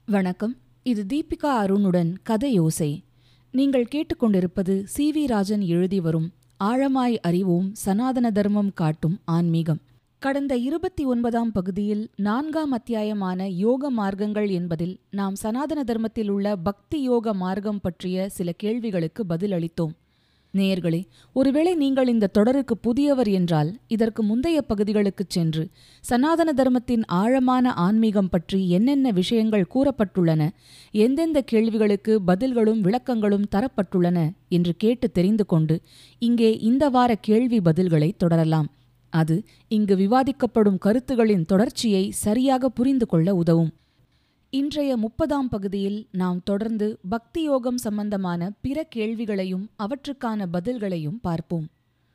வணக்கம் இது தீபிகா அருணுடன் கதையோசை நீங்கள் கேட்டுக்கொண்டிருப்பது சி வி ராஜன் எழுதி வரும் ஆழமாய் அறிவோம் சனாதன தர்மம் காட்டும் ஆன்மீகம் கடந்த இருபத்தி ஒன்பதாம் பகுதியில் நான்காம் அத்தியாயமான யோக மார்க்கங்கள் என்பதில் நாம் சனாதன தர்மத்தில் உள்ள பக்தி யோக மார்க்கம் பற்றிய சில கேள்விகளுக்கு பதிலளித்தோம் நேயர்களே ஒருவேளை நீங்கள் இந்த தொடருக்கு புதியவர் என்றால் இதற்கு முந்தைய பகுதிகளுக்குச் சென்று சனாதன தர்மத்தின் ஆழமான ஆன்மீகம் பற்றி என்னென்ன விஷயங்கள் கூறப்பட்டுள்ளன எந்தெந்த கேள்விகளுக்கு பதில்களும் விளக்கங்களும் தரப்பட்டுள்ளன என்று கேட்டு தெரிந்து கொண்டு இங்கே இந்த வார கேள்வி பதில்களை தொடரலாம் அது இங்கு விவாதிக்கப்படும் கருத்துகளின் தொடர்ச்சியை சரியாக புரிந்து கொள்ள உதவும் இன்றைய முப்பதாம் பகுதியில் நாம் தொடர்ந்து பக்தி யோகம் சம்பந்தமான பிற கேள்விகளையும் அவற்றுக்கான பதில்களையும் பார்ப்போம்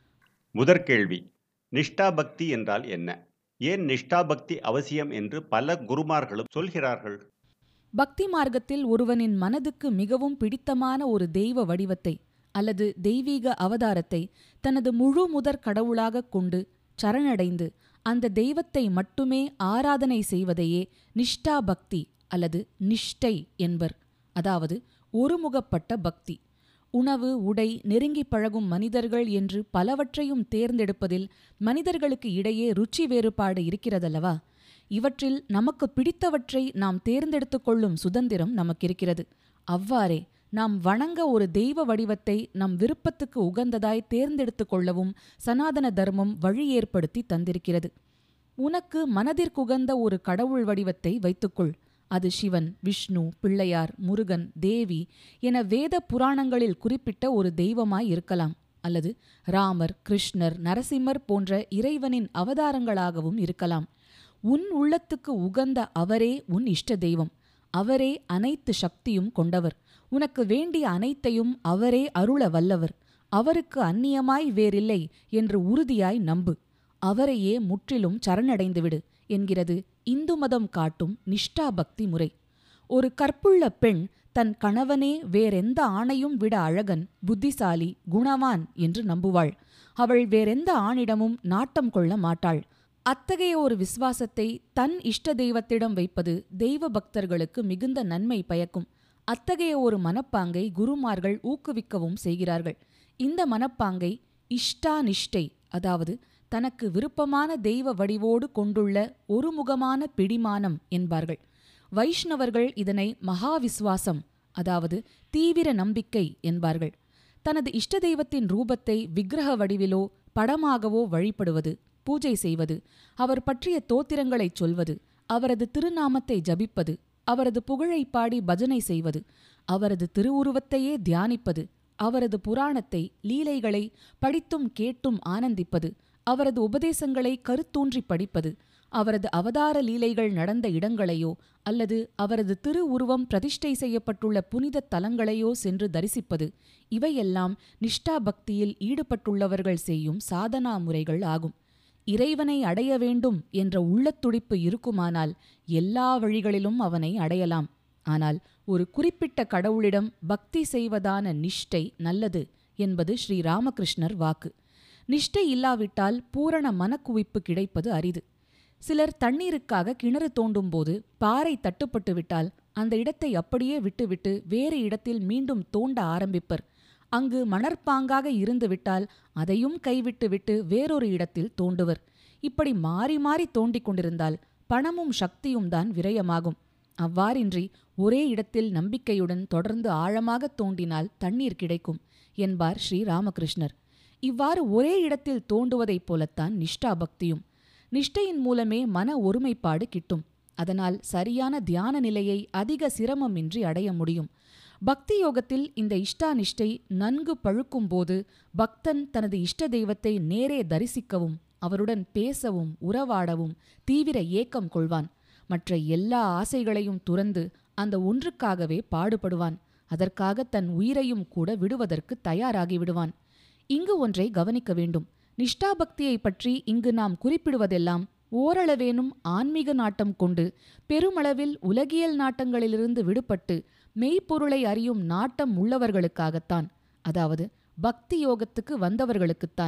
முதற் கேள்வி நிஷ்டா பக்தி என்றால் என்ன ஏன் நிஷ்டா பக்தி அவசியம் என்று பல குருமார்களும் சொல்கிறார்கள் பக்தி மார்க்கத்தில் ஒருவனின் மனதுக்கு மிகவும் பிடித்தமான ஒரு தெய்வ வடிவத்தை அல்லது தெய்வீக அவதாரத்தை தனது முழு முதற் கடவுளாகக் கொண்டு சரணடைந்து அந்த தெய்வத்தை மட்டுமே ஆராதனை செய்வதையே நிஷ்டா பக்தி அல்லது நிஷ்டை என்பர் அதாவது ஒருமுகப்பட்ட பக்தி உணவு உடை நெருங்கி பழகும் மனிதர்கள் என்று பலவற்றையும் தேர்ந்தெடுப்பதில் மனிதர்களுக்கு இடையே ருச்சி வேறுபாடு இருக்கிறதல்லவா இவற்றில் நமக்கு பிடித்தவற்றை நாம் தேர்ந்தெடுத்துக் கொள்ளும் சுதந்திரம் நமக்கிருக்கிறது அவ்வாறே நாம் வணங்க ஒரு தெய்வ வடிவத்தை நம் விருப்பத்துக்கு உகந்ததாய் தேர்ந்தெடுத்துக் கொள்ளவும் சனாதன தர்மம் வழி ஏற்படுத்தி தந்திருக்கிறது உனக்கு மனதிற்குகந்த ஒரு கடவுள் வடிவத்தை வைத்துக்கொள் அது சிவன் விஷ்ணு பிள்ளையார் முருகன் தேவி என வேத புராணங்களில் குறிப்பிட்ட ஒரு தெய்வமாய் இருக்கலாம் அல்லது ராமர் கிருஷ்ணர் நரசிம்மர் போன்ற இறைவனின் அவதாரங்களாகவும் இருக்கலாம் உன் உள்ளத்துக்கு உகந்த அவரே உன் இஷ்ட தெய்வம் அவரே அனைத்து சக்தியும் கொண்டவர் உனக்கு வேண்டிய அனைத்தையும் அவரே அருள வல்லவர் அவருக்கு அந்நியமாய் வேறில்லை என்று உறுதியாய் நம்பு அவரையே முற்றிலும் சரணடைந்துவிடு என்கிறது இந்து மதம் காட்டும் நிஷ்டா பக்தி முறை ஒரு கற்புள்ள பெண் தன் கணவனே வேறெந்த ஆணையும் விட அழகன் புத்திசாலி குணவான் என்று நம்புவாள் அவள் வேறெந்த ஆணிடமும் நாட்டம் கொள்ள மாட்டாள் அத்தகைய ஒரு விசுவாசத்தை தன் இஷ்ட தெய்வத்திடம் வைப்பது தெய்வ பக்தர்களுக்கு மிகுந்த நன்மை பயக்கும் அத்தகைய ஒரு மனப்பாங்கை குருமார்கள் ஊக்குவிக்கவும் செய்கிறார்கள் இந்த மனப்பாங்கை இஷ்டா நிஷ்டை அதாவது தனக்கு விருப்பமான தெய்வ வடிவோடு கொண்டுள்ள ஒருமுகமான பிடிமானம் என்பார்கள் வைஷ்ணவர்கள் இதனை மகா விசுவாசம் அதாவது தீவிர நம்பிக்கை என்பார்கள் தனது இஷ்ட தெய்வத்தின் ரூபத்தை விக்கிரக வடிவிலோ படமாகவோ வழிபடுவது பூஜை செய்வது அவர் பற்றிய தோத்திரங்களைச் சொல்வது அவரது திருநாமத்தை ஜபிப்பது அவரது புகழை பாடி பஜனை செய்வது அவரது திருவுருவத்தையே தியானிப்பது அவரது புராணத்தை லீலைகளை படித்தும் கேட்டும் ஆனந்திப்பது அவரது உபதேசங்களை கருத்தூன்றி படிப்பது அவரது அவதார லீலைகள் நடந்த இடங்களையோ அல்லது அவரது திரு உருவம் பிரதிஷ்டை செய்யப்பட்டுள்ள புனித தலங்களையோ சென்று தரிசிப்பது இவையெல்லாம் நிஷ்டா பக்தியில் ஈடுபட்டுள்ளவர்கள் செய்யும் சாதனா முறைகள் ஆகும் இறைவனை அடைய வேண்டும் என்ற உள்ளத்துடிப்பு இருக்குமானால் எல்லா வழிகளிலும் அவனை அடையலாம் ஆனால் ஒரு குறிப்பிட்ட கடவுளிடம் பக்தி செய்வதான நிஷ்டை நல்லது என்பது ஸ்ரீ ராமகிருஷ்ணர் வாக்கு நிஷ்டை இல்லாவிட்டால் பூரண மனக்குவிப்பு கிடைப்பது அரிது சிலர் தண்ணீருக்காக கிணறு தோண்டும்போது பாறை தட்டுப்பட்டு விட்டால் அந்த இடத்தை அப்படியே விட்டுவிட்டு வேறு இடத்தில் மீண்டும் தோண்ட ஆரம்பிப்பர் அங்கு மணற்பாங்காக இருந்துவிட்டால் அதையும் கைவிட்டுவிட்டு வேறொரு இடத்தில் தோண்டுவர் இப்படி மாறி மாறி தோண்டிக் கொண்டிருந்தால் பணமும் சக்தியும் தான் விரயமாகும் அவ்வாறின்றி ஒரே இடத்தில் நம்பிக்கையுடன் தொடர்ந்து ஆழமாக தோண்டினால் தண்ணீர் கிடைக்கும் என்பார் ஸ்ரீ ராமகிருஷ்ணர் இவ்வாறு ஒரே இடத்தில் தோண்டுவதைப் போலத்தான் நிஷ்டா பக்தியும் நிஷ்டையின் மூலமே மன ஒருமைப்பாடு கிட்டும் அதனால் சரியான தியான நிலையை அதிக சிரமமின்றி அடைய முடியும் பக்தி யோகத்தில் இந்த இஷ்டா நிஷ்டை நன்கு பழுக்கும்போது பக்தன் தனது இஷ்ட தெய்வத்தை நேரே தரிசிக்கவும் அவருடன் பேசவும் உறவாடவும் தீவிர ஏக்கம் கொள்வான் மற்ற எல்லா ஆசைகளையும் துறந்து அந்த ஒன்றுக்காகவே பாடுபடுவான் அதற்காக தன் உயிரையும் கூட விடுவதற்கு தயாராகி விடுவான் இங்கு ஒன்றை கவனிக்க வேண்டும் நிஷ்டா பக்தியை பற்றி இங்கு நாம் குறிப்பிடுவதெல்லாம் ஓரளவேனும் ஆன்மீக நாட்டம் கொண்டு பெருமளவில் உலகியல் நாட்டங்களிலிருந்து விடுபட்டு மெய்ப்பொருளை அறியும் நாட்டம் உள்ளவர்களுக்காகத்தான் அதாவது பக்தி யோகத்துக்கு வந்தவர்களுக்குத்தான்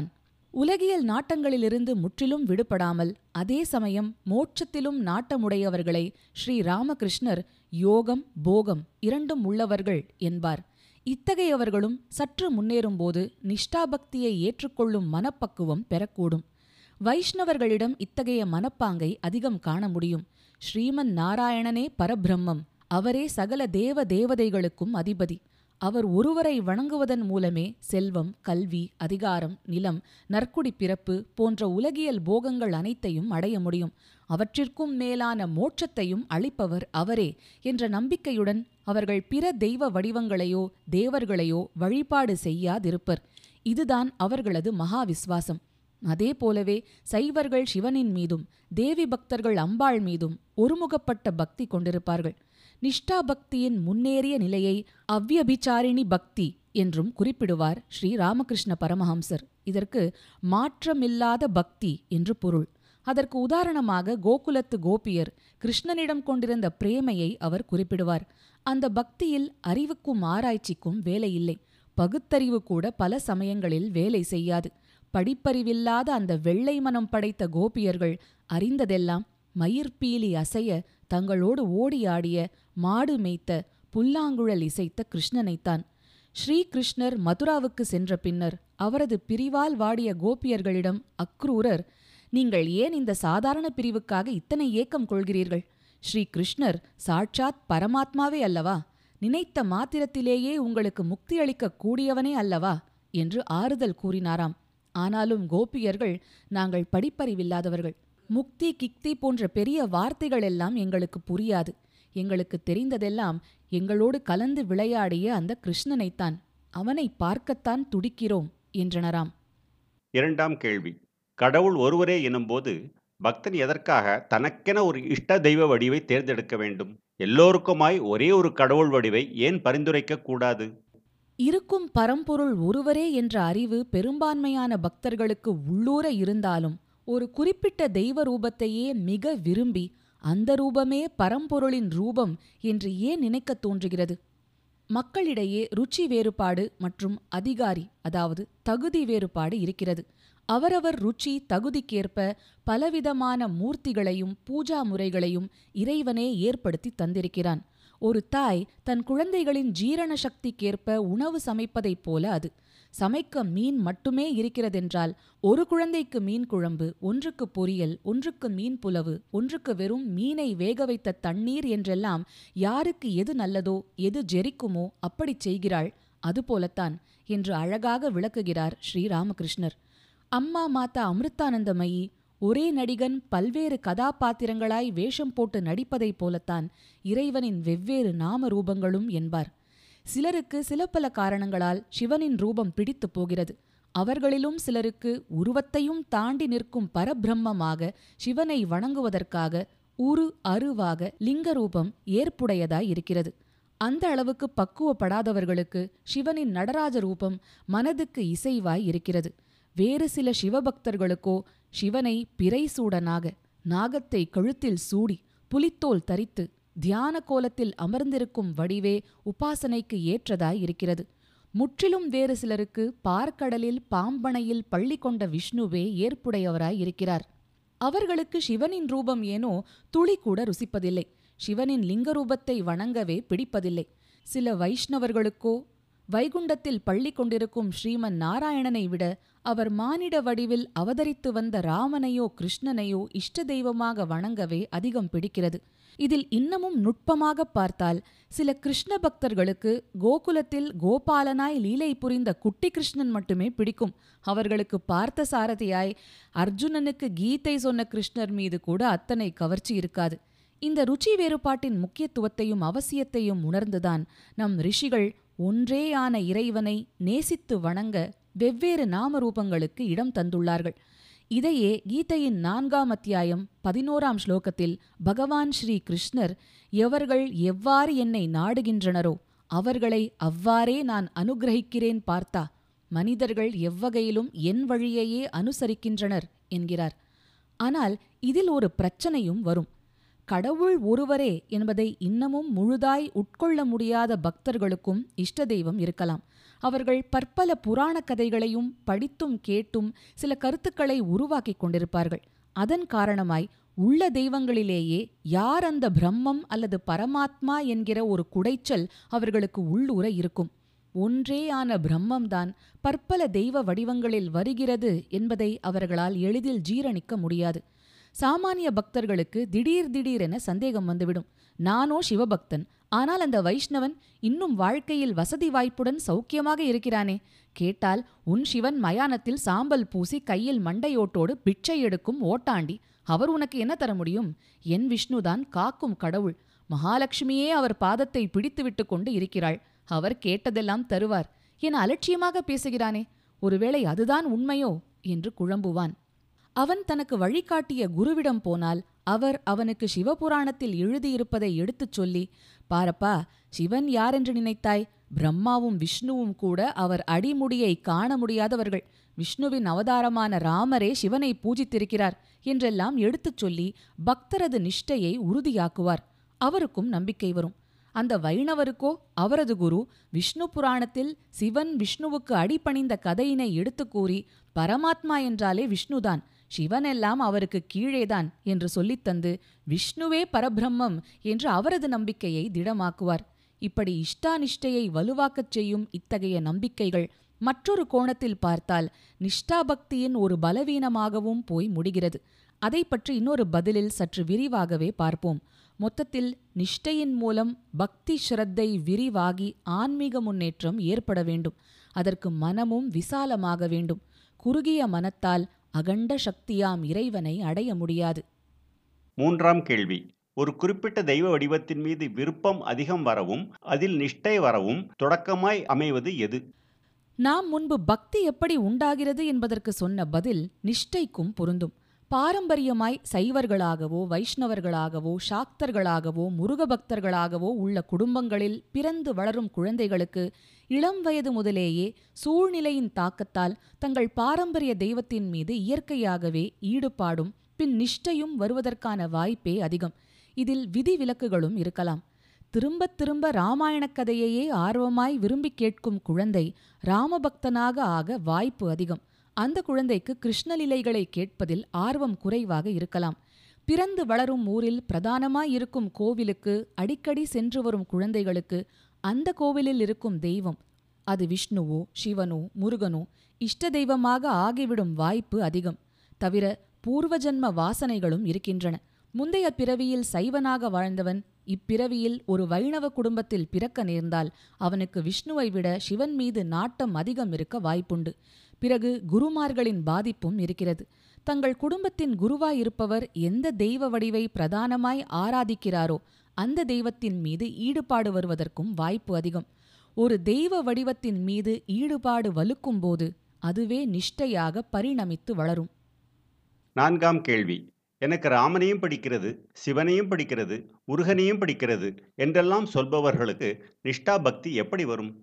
உலகியல் நாட்டங்களிலிருந்து முற்றிலும் விடுபடாமல் அதே சமயம் மோட்சத்திலும் நாட்டமுடையவர்களை ஸ்ரீ ராமகிருஷ்ணர் யோகம் போகம் இரண்டும் உள்ளவர்கள் என்பார் இத்தகையவர்களும் சற்று முன்னேறும்போது நிஷ்டாபக்தியை ஏற்றுக்கொள்ளும் மனப்பக்குவம் பெறக்கூடும் வைஷ்ணவர்களிடம் இத்தகைய மனப்பாங்கை அதிகம் காண முடியும் ஸ்ரீமன் நாராயணனே பரபிரம்மம் அவரே சகல தேவ தேவதைகளுக்கும் அதிபதி அவர் ஒருவரை வணங்குவதன் மூலமே செல்வம் கல்வி அதிகாரம் நிலம் நற்குடி பிறப்பு போன்ற உலகியல் போகங்கள் அனைத்தையும் அடைய முடியும் அவற்றிற்கும் மேலான மோட்சத்தையும் அளிப்பவர் அவரே என்ற நம்பிக்கையுடன் அவர்கள் பிற தெய்வ வடிவங்களையோ தேவர்களையோ வழிபாடு செய்யாதிருப்பர் இதுதான் அவர்களது மகா விஸ்வாசம் அதே போலவே சைவர்கள் சிவனின் மீதும் தேவி பக்தர்கள் அம்பாள் மீதும் ஒருமுகப்பட்ட பக்தி கொண்டிருப்பார்கள் நிஷ்டா பக்தியின் முன்னேறிய நிலையை அவ்யபிச்சாரிணி பக்தி என்றும் குறிப்பிடுவார் ஸ்ரீ ராமகிருஷ்ண பரமஹம்சர் இதற்கு மாற்றமில்லாத பக்தி என்று பொருள் அதற்கு உதாரணமாக கோகுலத்து கோபியர் கிருஷ்ணனிடம் கொண்டிருந்த பிரேமையை அவர் குறிப்பிடுவார் அந்த பக்தியில் அறிவுக்கும் ஆராய்ச்சிக்கும் வேலையில்லை பகுத்தறிவு கூட பல சமயங்களில் வேலை செய்யாது படிப்பறிவில்லாத அந்த வெள்ளை மனம் படைத்த கோபியர்கள் அறிந்ததெல்லாம் மயிர்பீலி அசைய தங்களோடு ஓடியாடிய மாடு மேய்த்த புல்லாங்குழல் இசைத்த கிருஷ்ணனைத்தான் ஸ்ரீகிருஷ்ணர் மதுராவுக்கு சென்ற பின்னர் அவரது பிரிவால் வாடிய கோபியர்களிடம் அக்ரூரர் நீங்கள் ஏன் இந்த சாதாரண பிரிவுக்காக இத்தனை ஏக்கம் கொள்கிறீர்கள் ஸ்ரீ கிருஷ்ணர் சாட்சாத் பரமாத்மாவே அல்லவா நினைத்த மாத்திரத்திலேயே உங்களுக்கு முக்தி அளிக்கக் கூடியவனே அல்லவா என்று ஆறுதல் கூறினாராம் ஆனாலும் கோபியர்கள் நாங்கள் படிப்பறிவில்லாதவர்கள் முக்தி கிக்தி போன்ற பெரிய வார்த்தைகள் எல்லாம் எங்களுக்கு புரியாது எங்களுக்கு தெரிந்ததெல்லாம் எங்களோடு கலந்து விளையாடிய அந்த கிருஷ்ணனைத்தான் அவனை பார்க்கத்தான் துடிக்கிறோம் என்றனராம் இரண்டாம் கேள்வி கடவுள் ஒருவரே எனும்போது பக்தன் எதற்காக தனக்கென ஒரு இஷ்ட தெய்வ வடிவை தேர்ந்தெடுக்க வேண்டும் எல்லோருக்குமாய் ஒரே ஒரு கடவுள் வடிவை ஏன் பரிந்துரைக்க கூடாது இருக்கும் பரம்பொருள் ஒருவரே என்ற அறிவு பெரும்பான்மையான பக்தர்களுக்கு உள்ளூர இருந்தாலும் ஒரு குறிப்பிட்ட தெய்வ ரூபத்தையே மிக விரும்பி அந்த ரூபமே பரம்பொருளின் ரூபம் என்று ஏன் நினைக்கத் தோன்றுகிறது மக்களிடையே ருச்சி வேறுபாடு மற்றும் அதிகாரி அதாவது தகுதி வேறுபாடு இருக்கிறது அவரவர் ருச்சி தகுதிக்கேற்ப பலவிதமான மூர்த்திகளையும் பூஜா முறைகளையும் இறைவனே ஏற்படுத்தி தந்திருக்கிறான் ஒரு தாய் தன் குழந்தைகளின் ஜீரண சக்திக்கேற்ப உணவு சமைப்பதைப் போல அது சமைக்க மீன் மட்டுமே இருக்கிறதென்றால் ஒரு குழந்தைக்கு மீன் குழம்பு ஒன்றுக்கு பொரியல் ஒன்றுக்கு மீன் புலவு ஒன்றுக்கு வெறும் மீனை வேக வைத்த தண்ணீர் என்றெல்லாம் யாருக்கு எது நல்லதோ எது ஜெரிக்குமோ அப்படிச் செய்கிறாள் அதுபோலத்தான் என்று அழகாக விளக்குகிறார் ஸ்ரீராமகிருஷ்ணர் அம்மா மாதா அமிர்தானந்தமயி ஒரே நடிகன் பல்வேறு கதாபாத்திரங்களாய் வேஷம் போட்டு நடிப்பதைப் போலத்தான் இறைவனின் வெவ்வேறு நாம ரூபங்களும் என்பார் சிலருக்கு சில பல காரணங்களால் சிவனின் ரூபம் பிடித்துப் போகிறது அவர்களிலும் சிலருக்கு உருவத்தையும் தாண்டி நிற்கும் பரபிரம்மமாக சிவனை வணங்குவதற்காக உரு அருவாக லிங்க ரூபம் ஏற்புடையதாய் இருக்கிறது அந்த அளவுக்கு பக்குவப்படாதவர்களுக்கு சிவனின் நடராஜ ரூபம் மனதுக்கு இசைவாய் இருக்கிறது வேறு சில சிவபக்தர்களுக்கோ சிவனை பிறைசூடனாக நாகத்தை கழுத்தில் சூடி புலித்தோல் தரித்து தியான கோலத்தில் அமர்ந்திருக்கும் வடிவே உபாசனைக்கு ஏற்றதாய் இருக்கிறது முற்றிலும் வேறு சிலருக்கு பார்க்கடலில் பாம்பனையில் பள்ளி கொண்ட விஷ்ணுவே ஏற்புடையவராய் இருக்கிறார் அவர்களுக்கு சிவனின் ரூபம் ஏனோ துளி கூட ருசிப்பதில்லை சிவனின் லிங்க ரூபத்தை வணங்கவே பிடிப்பதில்லை சில வைஷ்ணவர்களுக்கோ வைகுண்டத்தில் பள்ளி கொண்டிருக்கும் ஸ்ரீமன் நாராயணனை விட அவர் மானிட வடிவில் அவதரித்து வந்த ராமனையோ கிருஷ்ணனையோ இஷ்ட தெய்வமாக வணங்கவே அதிகம் பிடிக்கிறது இதில் இன்னமும் நுட்பமாக பார்த்தால் சில கிருஷ்ண பக்தர்களுக்கு கோகுலத்தில் கோபாலனாய் லீலை புரிந்த குட்டி கிருஷ்ணன் மட்டுமே பிடிக்கும் அவர்களுக்கு பார்த்த சாரதியாய் அர்ஜுனனுக்கு கீதை சொன்ன கிருஷ்ணர் மீது கூட அத்தனை கவர்ச்சி இருக்காது இந்த ருச்சி வேறுபாட்டின் முக்கியத்துவத்தையும் அவசியத்தையும் உணர்ந்துதான் நம் ரிஷிகள் ஒன்றேயான இறைவனை நேசித்து வணங்க வெவ்வேறு நாமரூபங்களுக்கு இடம் தந்துள்ளார்கள் இதையே கீதையின் நான்காம் அத்தியாயம் பதினோராம் ஸ்லோகத்தில் பகவான் ஸ்ரீ கிருஷ்ணர் எவர்கள் எவ்வாறு என்னை நாடுகின்றனரோ அவர்களை அவ்வாறே நான் அனுகிரகிக்கிறேன் பார்த்தா மனிதர்கள் எவ்வகையிலும் என் வழியையே அனுசரிக்கின்றனர் என்கிறார் ஆனால் இதில் ஒரு பிரச்சனையும் வரும் கடவுள் ஒருவரே என்பதை இன்னமும் முழுதாய் உட்கொள்ள முடியாத பக்தர்களுக்கும் இஷ்ட தெய்வம் இருக்கலாம் அவர்கள் பற்பல புராண கதைகளையும் படித்தும் கேட்டும் சில கருத்துக்களை உருவாக்கிக் கொண்டிருப்பார்கள் அதன் காரணமாய் உள்ள தெய்வங்களிலேயே யார் அந்த பிரம்மம் அல்லது பரமாத்மா என்கிற ஒரு குடைச்சல் அவர்களுக்கு உள்ளூர இருக்கும் ஒன்றேயான பிரம்மம்தான் பற்பல தெய்வ வடிவங்களில் வருகிறது என்பதை அவர்களால் எளிதில் ஜீரணிக்க முடியாது சாமானிய பக்தர்களுக்கு திடீர் திடீரென சந்தேகம் வந்துவிடும் நானோ சிவபக்தன் ஆனால் அந்த வைஷ்ணவன் இன்னும் வாழ்க்கையில் வசதி வாய்ப்புடன் சௌக்கியமாக இருக்கிறானே கேட்டால் உன் சிவன் மயானத்தில் சாம்பல் பூசி கையில் மண்டையோட்டோடு பிச்சை எடுக்கும் ஓட்டாண்டி அவர் உனக்கு என்ன தர முடியும் என் விஷ்ணுதான் காக்கும் கடவுள் மகாலட்சுமியே அவர் பாதத்தை பிடித்துவிட்டு கொண்டு இருக்கிறாள் அவர் கேட்டதெல்லாம் தருவார் என அலட்சியமாக பேசுகிறானே ஒருவேளை அதுதான் உண்மையோ என்று குழம்புவான் அவன் தனக்கு வழிகாட்டிய குருவிடம் போனால் அவர் அவனுக்கு சிவபுராணத்தில் எழுதியிருப்பதை எடுத்துச் சொல்லி பாரப்பா சிவன் யாரென்று நினைத்தாய் பிரம்மாவும் விஷ்ணுவும் கூட அவர் அடிமுடியை காண முடியாதவர்கள் விஷ்ணுவின் அவதாரமான ராமரே சிவனை பூஜித்திருக்கிறார் என்றெல்லாம் எடுத்துச் சொல்லி பக்தரது நிஷ்டையை உறுதியாக்குவார் அவருக்கும் நம்பிக்கை வரும் அந்த வைணவருக்கோ அவரது குரு விஷ்ணு புராணத்தில் சிவன் விஷ்ணுவுக்கு அடிபணிந்த கதையினை எடுத்துக் கூறி பரமாத்மா என்றாலே விஷ்ணுதான் சிவனெல்லாம் அவருக்கு கீழேதான் என்று சொல்லித்தந்து விஷ்ணுவே பரபிரம்மம் என்று அவரது நம்பிக்கையை திடமாக்குவார் இப்படி இஷ்டானிஷ்டையை வலுவாக்கச் செய்யும் இத்தகைய நம்பிக்கைகள் மற்றொரு கோணத்தில் பார்த்தால் நிஷ்டாபக்தியின் ஒரு பலவீனமாகவும் போய் முடிகிறது அதை பற்றி இன்னொரு பதிலில் சற்று விரிவாகவே பார்ப்போம் மொத்தத்தில் நிஷ்டையின் மூலம் பக்தி ஸ்ரத்தை விரிவாகி ஆன்மீக முன்னேற்றம் ஏற்பட வேண்டும் அதற்கு மனமும் விசாலமாக வேண்டும் குறுகிய மனத்தால் அகண்ட சக்தியாம் இறைவனை அடைய முடியாது மூன்றாம் கேள்வி ஒரு குறிப்பிட்ட தெய்வ வடிவத்தின் மீது விருப்பம் அதிகம் வரவும் அதில் நிஷ்டை வரவும் தொடக்கமாய் அமைவது எது நாம் முன்பு பக்தி எப்படி உண்டாகிறது என்பதற்கு சொன்ன பதில் நிஷ்டைக்கும் பொருந்தும் பாரம்பரியமாய் சைவர்களாகவோ வைஷ்ணவர்களாகவோ சாக்தர்களாகவோ முருகபக்தர்களாகவோ உள்ள குடும்பங்களில் பிறந்து வளரும் குழந்தைகளுக்கு இளம் வயது முதலேயே சூழ்நிலையின் தாக்கத்தால் தங்கள் பாரம்பரிய தெய்வத்தின் மீது இயற்கையாகவே ஈடுபாடும் பின் நிஷ்டையும் வருவதற்கான வாய்ப்பே அதிகம் இதில் விதிவிலக்குகளும் இருக்கலாம் திரும்பத் திரும்ப ராமாயணக் கதையையே ஆர்வமாய் விரும்பிக் கேட்கும் குழந்தை ராமபக்தனாக ஆக வாய்ப்பு அதிகம் அந்த குழந்தைக்கு கிருஷ்ணலீலைகளை கேட்பதில் ஆர்வம் குறைவாக இருக்கலாம் பிறந்து வளரும் ஊரில் பிரதானமாய் இருக்கும் கோவிலுக்கு அடிக்கடி சென்று வரும் குழந்தைகளுக்கு அந்த கோவிலில் இருக்கும் தெய்வம் அது விஷ்ணுவோ சிவனோ முருகனோ இஷ்ட தெய்வமாக ஆகிவிடும் வாய்ப்பு அதிகம் தவிர பூர்வஜன்ம வாசனைகளும் இருக்கின்றன முந்தைய பிறவியில் சைவனாக வாழ்ந்தவன் இப்பிறவியில் ஒரு வைணவ குடும்பத்தில் பிறக்க நேர்ந்தால் அவனுக்கு விஷ்ணுவை விட சிவன் மீது நாட்டம் அதிகம் இருக்க வாய்ப்புண்டு பிறகு குருமார்களின் பாதிப்பும் இருக்கிறது தங்கள் குடும்பத்தின் குருவாயிருப்பவர் எந்த தெய்வ வடிவை பிரதானமாய் ஆராதிக்கிறாரோ அந்த தெய்வத்தின் மீது ஈடுபாடு வருவதற்கும் வாய்ப்பு அதிகம் ஒரு தெய்வ வடிவத்தின் மீது ஈடுபாடு வலுக்கும்போது அதுவே நிஷ்டையாக பரிணமித்து வளரும் நான்காம் கேள்வி எனக்கு ராமனையும் படிக்கிறது சிவனையும் படிக்கிறது முருகனையும் படிக்கிறது என்றெல்லாம் சொல்பவர்களுக்கு நிஷ்டா பக்தி எப்படி வரும்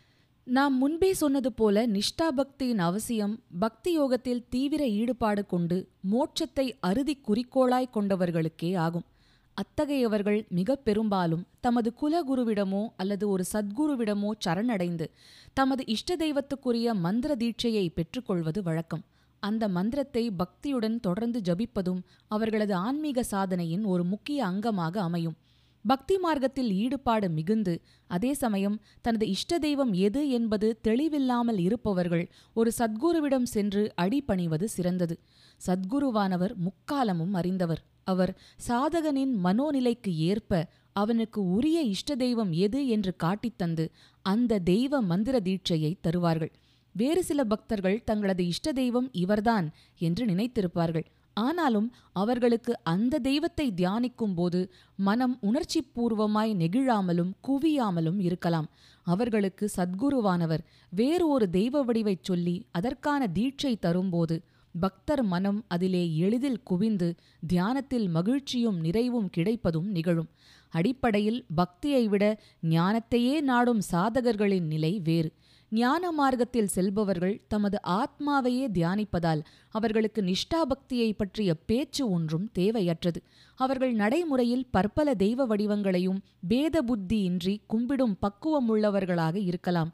நாம் முன்பே சொன்னது போல நிஷ்டா பக்தியின் அவசியம் பக்தி யோகத்தில் தீவிர ஈடுபாடு கொண்டு மோட்சத்தை அறுதி குறிக்கோளாய் கொண்டவர்களுக்கே ஆகும் அத்தகையவர்கள் மிக பெரும்பாலும் தமது குலகுருவிடமோ அல்லது ஒரு சத்குருவிடமோ சரணடைந்து தமது இஷ்ட தெய்வத்துக்குரிய மந்திர தீட்சையை பெற்றுக்கொள்வது வழக்கம் அந்த மந்திரத்தை பக்தியுடன் தொடர்ந்து ஜபிப்பதும் அவர்களது ஆன்மீக சாதனையின் ஒரு முக்கிய அங்கமாக அமையும் பக்தி மார்க்கத்தில் ஈடுபாடு மிகுந்து அதே சமயம் தனது இஷ்ட தெய்வம் எது என்பது தெளிவில்லாமல் இருப்பவர்கள் ஒரு சத்குருவிடம் சென்று அடிபணிவது சிறந்தது சத்குருவானவர் முக்காலமும் அறிந்தவர் அவர் சாதகனின் மனோநிலைக்கு ஏற்ப அவனுக்கு உரிய இஷ்ட தெய்வம் எது என்று காட்டித்தந்து அந்த தெய்வ மந்திர தீட்சையை தருவார்கள் வேறு சில பக்தர்கள் தங்களது இஷ்ட தெய்வம் இவர்தான் என்று நினைத்திருப்பார்கள் ஆனாலும் அவர்களுக்கு அந்த தெய்வத்தை தியானிக்கும் போது மனம் உணர்ச்சிபூர்வமாய் நெகிழாமலும் குவியாமலும் இருக்கலாம் அவர்களுக்கு சத்குருவானவர் வேறு ஒரு தெய்வ வடிவைச் சொல்லி அதற்கான தீட்சை தரும்போது பக்தர் மனம் அதிலே எளிதில் குவிந்து தியானத்தில் மகிழ்ச்சியும் நிறைவும் கிடைப்பதும் நிகழும் அடிப்படையில் பக்தியை விட ஞானத்தையே நாடும் சாதகர்களின் நிலை வேறு ஞான மார்க்கத்தில் செல்பவர்கள் தமது ஆத்மாவையே தியானிப்பதால் அவர்களுக்கு நிஷ்டாபக்தியை பற்றிய பேச்சு ஒன்றும் தேவையற்றது அவர்கள் நடைமுறையில் பற்பல தெய்வ வடிவங்களையும் பேத புத்தியின்றி கும்பிடும் பக்குவமுள்ளவர்களாக இருக்கலாம்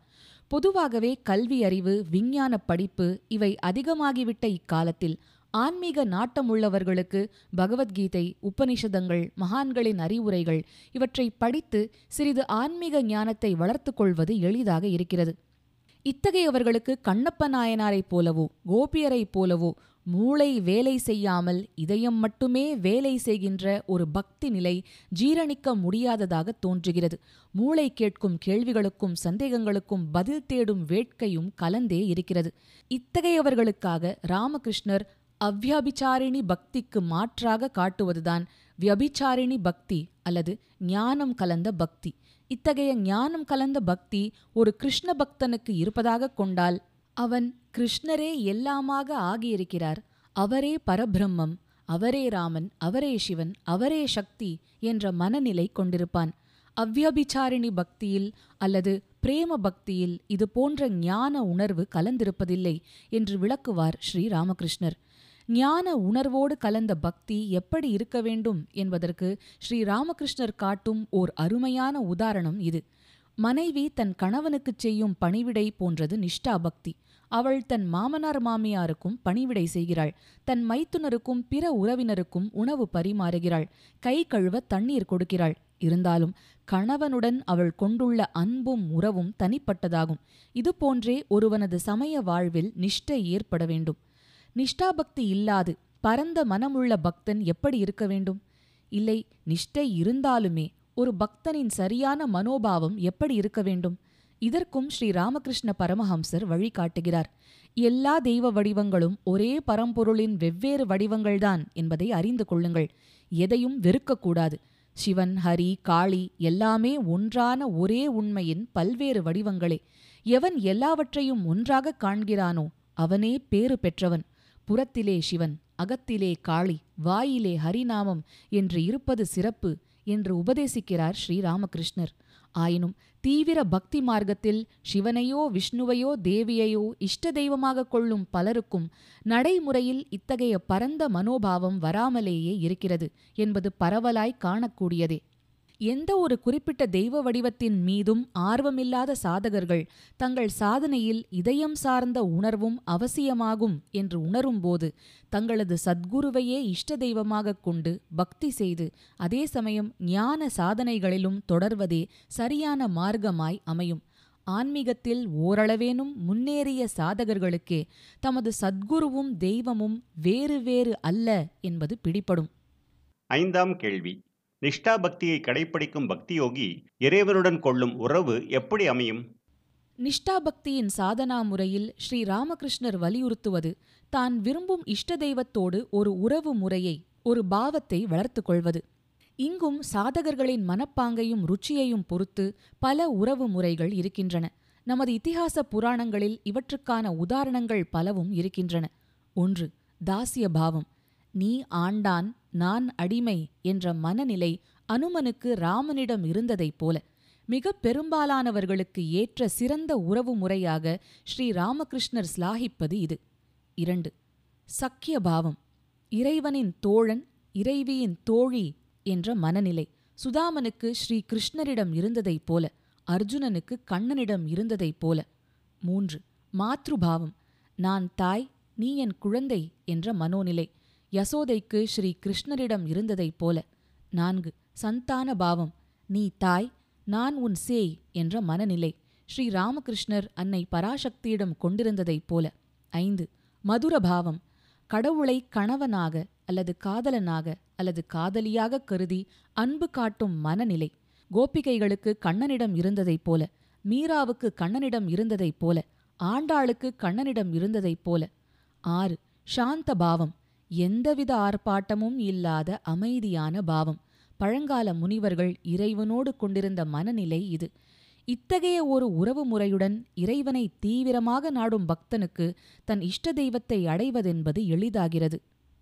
பொதுவாகவே கல்வி அறிவு விஞ்ஞான படிப்பு இவை அதிகமாகிவிட்ட இக்காலத்தில் ஆன்மீக நாட்டமுள்ளவர்களுக்கு பகவத்கீதை உபனிஷதங்கள் மகான்களின் அறிவுரைகள் இவற்றை படித்து சிறிது ஆன்மீக ஞானத்தை வளர்த்து கொள்வது எளிதாக இருக்கிறது இத்தகையவர்களுக்கு கண்ணப்ப நாயனாரைப் போலவோ கோபியரைப் போலவோ மூளை வேலை செய்யாமல் இதயம் மட்டுமே வேலை செய்கின்ற ஒரு பக்தி நிலை ஜீரணிக்க முடியாததாக தோன்றுகிறது மூளை கேட்கும் கேள்விகளுக்கும் சந்தேகங்களுக்கும் பதில் தேடும் வேட்கையும் கலந்தே இருக்கிறது இத்தகையவர்களுக்காக ராமகிருஷ்ணர் அவ்யபிச்சாரிணி பக்திக்கு மாற்றாக காட்டுவதுதான் வியபிச்சாரிணி பக்தி அல்லது ஞானம் கலந்த பக்தி இத்தகைய ஞானம் கலந்த பக்தி ஒரு கிருஷ்ண பக்தனுக்கு இருப்பதாக கொண்டால் அவன் கிருஷ்ணரே எல்லாமாக ஆகியிருக்கிறார் அவரே பரபிரம்மம் அவரே ராமன் அவரே சிவன் அவரே சக்தி என்ற மனநிலை கொண்டிருப்பான் அவ்யபிச்சாரிணி பக்தியில் அல்லது பிரேம பக்தியில் இது போன்ற ஞான உணர்வு கலந்திருப்பதில்லை என்று விளக்குவார் ஸ்ரீ ராமகிருஷ்ணர் ஞான உணர்வோடு கலந்த பக்தி எப்படி இருக்க வேண்டும் என்பதற்கு ஸ்ரீ ராமகிருஷ்ணர் காட்டும் ஓர் அருமையான உதாரணம் இது மனைவி தன் கணவனுக்குச் செய்யும் பணிவிடை போன்றது நிஷ்டா பக்தி அவள் தன் மாமனார் மாமியாருக்கும் பணிவிடை செய்கிறாள் தன் மைத்துனருக்கும் பிற உறவினருக்கும் உணவு பரிமாறுகிறாள் கை கழுவ தண்ணீர் கொடுக்கிறாள் இருந்தாலும் கணவனுடன் அவள் கொண்டுள்ள அன்பும் உறவும் தனிப்பட்டதாகும் இதுபோன்றே ஒருவனது சமய வாழ்வில் நிஷ்டை ஏற்பட வேண்டும் நிஷ்டாபக்தி இல்லாது பரந்த மனமுள்ள பக்தன் எப்படி இருக்க வேண்டும் இல்லை நிஷ்டை இருந்தாலுமே ஒரு பக்தனின் சரியான மனோபாவம் எப்படி இருக்க வேண்டும் இதற்கும் ஸ்ரீ ராமகிருஷ்ண பரமஹம்சர் வழிகாட்டுகிறார் எல்லா தெய்வ வடிவங்களும் ஒரே பரம்பொருளின் வெவ்வேறு வடிவங்கள்தான் என்பதை அறிந்து கொள்ளுங்கள் எதையும் வெறுக்கக்கூடாது சிவன் ஹரி காளி எல்லாமே ஒன்றான ஒரே உண்மையின் பல்வேறு வடிவங்களே எவன் எல்லாவற்றையும் ஒன்றாகக் காண்கிறானோ அவனே பேறு பெற்றவன் புறத்திலே சிவன் அகத்திலே காளி வாயிலே ஹரிநாமம் என்று இருப்பது சிறப்பு என்று உபதேசிக்கிறார் ஸ்ரீராமகிருஷ்ணர் ஆயினும் தீவிர பக்தி மார்க்கத்தில் சிவனையோ விஷ்ணுவையோ தேவியையோ இஷ்ட தெய்வமாகக் கொள்ளும் பலருக்கும் நடைமுறையில் இத்தகைய பரந்த மனோபாவம் வராமலேயே இருக்கிறது என்பது பரவலாய் காணக்கூடியதே எந்த ஒரு குறிப்பிட்ட தெய்வ வடிவத்தின் மீதும் ஆர்வமில்லாத சாதகர்கள் தங்கள் சாதனையில் இதயம் சார்ந்த உணர்வும் அவசியமாகும் என்று உணரும்போது தங்களது சத்குருவையே இஷ்ட தெய்வமாகக் கொண்டு பக்தி செய்து அதே சமயம் ஞான சாதனைகளிலும் தொடர்வதே சரியான மார்க்கமாய் அமையும் ஆன்மீகத்தில் ஓரளவேனும் முன்னேறிய சாதகர்களுக்கே தமது சத்குருவும் தெய்வமும் வேறு வேறு அல்ல என்பது பிடிபடும் ஐந்தாம் கேள்வி நிஷ்டா பக்தியை கடைப்பிடிக்கும் பக்தி யோகி இறைவனுடன் கொள்ளும் உறவு எப்படி அமையும் நிஷ்டா பக்தியின் சாதனா முறையில் ஸ்ரீ ராமகிருஷ்ணர் வலியுறுத்துவது தான் விரும்பும் இஷ்ட தெய்வத்தோடு ஒரு உறவு முறையை ஒரு பாவத்தை வளர்த்து கொள்வது இங்கும் சாதகர்களின் மனப்பாங்கையும் ருச்சியையும் பொறுத்து பல உறவு முறைகள் இருக்கின்றன நமது இதிகாச புராணங்களில் இவற்றுக்கான உதாரணங்கள் பலவும் இருக்கின்றன ஒன்று தாசிய பாவம் நீ ஆண்டான் நான் அடிமை என்ற மனநிலை அனுமனுக்கு ராமனிடம் இருந்ததைப் போல மிக பெரும்பாலானவர்களுக்கு ஏற்ற சிறந்த உறவு முறையாக ஸ்ரீ ராமகிருஷ்ணர் சிலாகிப்பது இது இரண்டு சக்கிய பாவம் இறைவனின் தோழன் இறைவியின் தோழி என்ற மனநிலை சுதாமனுக்கு ஸ்ரீ கிருஷ்ணரிடம் இருந்ததைப் போல அர்ஜுனனுக்கு கண்ணனிடம் இருந்ததைப் போல மூன்று மாத்ருபாவம் நான் தாய் நீ என் குழந்தை என்ற மனோநிலை யசோதைக்கு ஸ்ரீ கிருஷ்ணரிடம் இருந்ததைப் போல நான்கு சந்தான பாவம் நீ தாய் நான் உன் சேய் என்ற மனநிலை ஸ்ரீ ராமகிருஷ்ணர் அன்னை பராசக்தியிடம் கொண்டிருந்ததைப் போல ஐந்து மதுர பாவம் கடவுளை கணவனாக அல்லது காதலனாக அல்லது காதலியாக கருதி அன்பு காட்டும் மனநிலை கோபிகைகளுக்கு கண்ணனிடம் இருந்ததைப் போல மீராவுக்கு கண்ணனிடம் இருந்ததைப் போல ஆண்டாளுக்கு கண்ணனிடம் இருந்ததைப் போல ஆறு சாந்த பாவம் எந்தவித ஆர்ப்பாட்டமும் இல்லாத அமைதியான பாவம் பழங்கால முனிவர்கள் இறைவனோடு கொண்டிருந்த மனநிலை இது இத்தகைய ஒரு உறவு முறையுடன் இறைவனை தீவிரமாக நாடும் பக்தனுக்கு தன் இஷ்ட தெய்வத்தை அடைவதென்பது எளிதாகிறது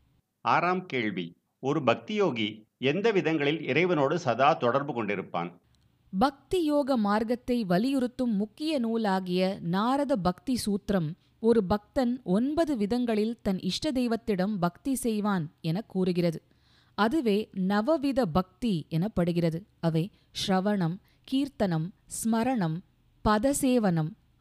ஆறாம் கேள்வி ஒரு பக்தி யோகி எந்த விதங்களில் இறைவனோடு சதா தொடர்பு கொண்டிருப்பான் பக்தி யோக மார்க்கத்தை வலியுறுத்தும் முக்கிய நூலாகிய நாரத பக்தி சூத்திரம் ஒரு பக்தன் ஒன்பது விதங்களில் தன் இஷ்ட தெய்வத்திடம் பக்தி செய்வான் என கூறுகிறது அதுவே நவவித பக்தி எனப்படுகிறது அவை ஸ்ரவணம் கீர்த்தனம் ஸ்மரணம் பதசேவனம்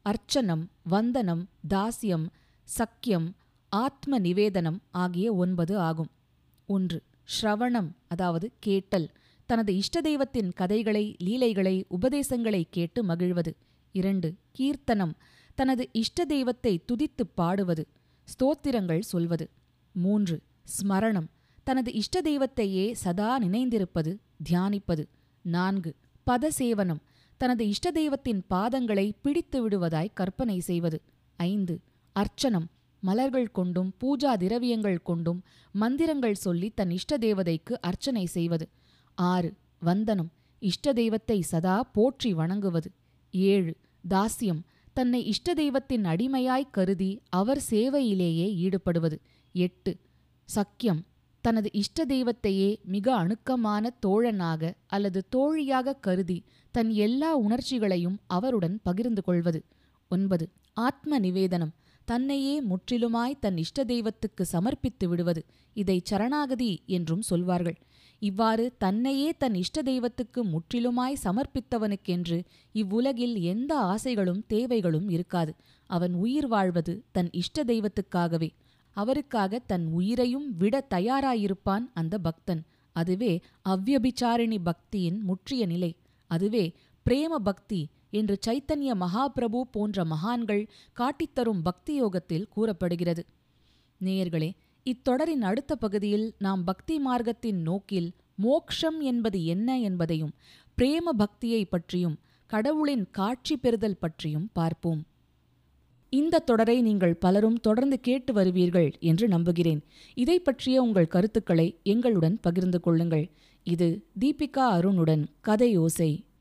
அர்ச்சனம் வந்தனம் தாசியம் சக்கியம் ஆத்ம நிவேதனம் ஆகிய ஒன்பது ஆகும் ஒன்று ஸ்ரவணம் அதாவது கேட்டல் தனது இஷ்ட தெய்வத்தின் கதைகளை லீலைகளை உபதேசங்களை கேட்டு மகிழ்வது இரண்டு கீர்த்தனம் தனது இஷ்ட தெய்வத்தை துதித்துப் பாடுவது ஸ்தோத்திரங்கள் சொல்வது மூன்று ஸ்மரணம் தனது இஷ்ட தெய்வத்தையே சதா நினைந்திருப்பது தியானிப்பது நான்கு பதசேவனம் தனது இஷ்ட தெய்வத்தின் பாதங்களை பிடித்து விடுவதாய் கற்பனை செய்வது ஐந்து அர்ச்சனம் மலர்கள் கொண்டும் பூஜா திரவியங்கள் கொண்டும் மந்திரங்கள் சொல்லி தன் இஷ்ட தேவதைக்கு அர்ச்சனை செய்வது ஆறு வந்தனம் இஷ்ட தெய்வத்தை சதா போற்றி வணங்குவது ஏழு தாசியம் தன்னை இஷ்ட தெய்வத்தின் அடிமையாய் கருதி அவர் சேவையிலேயே ஈடுபடுவது எட்டு சக்கியம் தனது இஷ்ட தெய்வத்தையே மிக அணுக்கமான தோழனாக அல்லது தோழியாக கருதி தன் எல்லா உணர்ச்சிகளையும் அவருடன் பகிர்ந்து கொள்வது ஒன்பது ஆத்ம நிவேதனம் தன்னையே முற்றிலுமாய் தன் இஷ்ட தெய்வத்துக்கு சமர்ப்பித்து விடுவது இதை சரணாகதி என்றும் சொல்வார்கள் இவ்வாறு தன்னையே தன் இஷ்ட தெய்வத்துக்கு முற்றிலுமாய் சமர்ப்பித்தவனுக்கென்று இவ்வுலகில் எந்த ஆசைகளும் தேவைகளும் இருக்காது அவன் உயிர் வாழ்வது தன் இஷ்ட தெய்வத்துக்காகவே அவருக்காக தன் உயிரையும் விட தயாராயிருப்பான் அந்த பக்தன் அதுவே அவ்யபிச்சாரிணி பக்தியின் முற்றிய நிலை அதுவே பிரேம பக்தி என்று சைத்தன்ய மகாபிரபு போன்ற மகான்கள் காட்டித்தரும் பக்தி யோகத்தில் கூறப்படுகிறது நேயர்களே இத்தொடரின் அடுத்த பகுதியில் நாம் பக்தி மார்க்கத்தின் நோக்கில் மோக்ஷம் என்பது என்ன என்பதையும் பிரேம பக்தியை பற்றியும் கடவுளின் காட்சி பெறுதல் பற்றியும் பார்ப்போம் இந்த தொடரை நீங்கள் பலரும் தொடர்ந்து கேட்டு வருவீர்கள் என்று நம்புகிறேன் இதை பற்றிய உங்கள் கருத்துக்களை எங்களுடன் பகிர்ந்து கொள்ளுங்கள் இது தீபிகா அருணுடன் கதையோசை